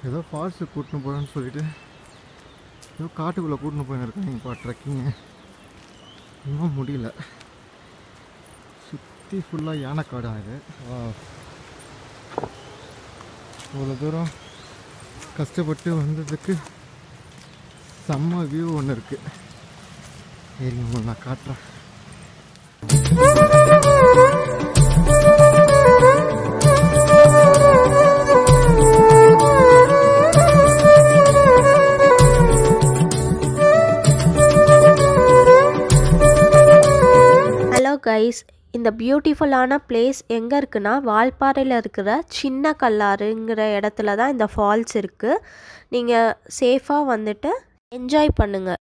ஏதோ ஃபால்ஸு கூட்டின்னு போகிறேன்னு சொல்லிட்டு ஏதோ காட்டுக்குள்ளே கூட்டின்னு போயிருக்காங்கப்பா ட்ரெக்கிங்கு இன்னும் முடியல சுற்றி ஃபுல்லாக யானைக்காடு இது இவ்வளோ தூரம் கஷ்டப்பட்டு வந்ததுக்கு செம்ம வியூ ஒன்று இருக்குது சரிங்க உங்களுக்கு நான் காட்டுறேன் ஹலோ கைஸ் இந்த பியூட்டிஃபுல்லான பிளேஸ் எங்கே இருக்குன்னா வால்பாறையில் இருக்கிற சின்ன கல்லாறுங்கிற இடத்துல தான் இந்த ஃபால்ஸ் இருக்குது நீங்கள் சேஃபாக வந்துட்டு என்ஜாய் பண்ணுங்கள்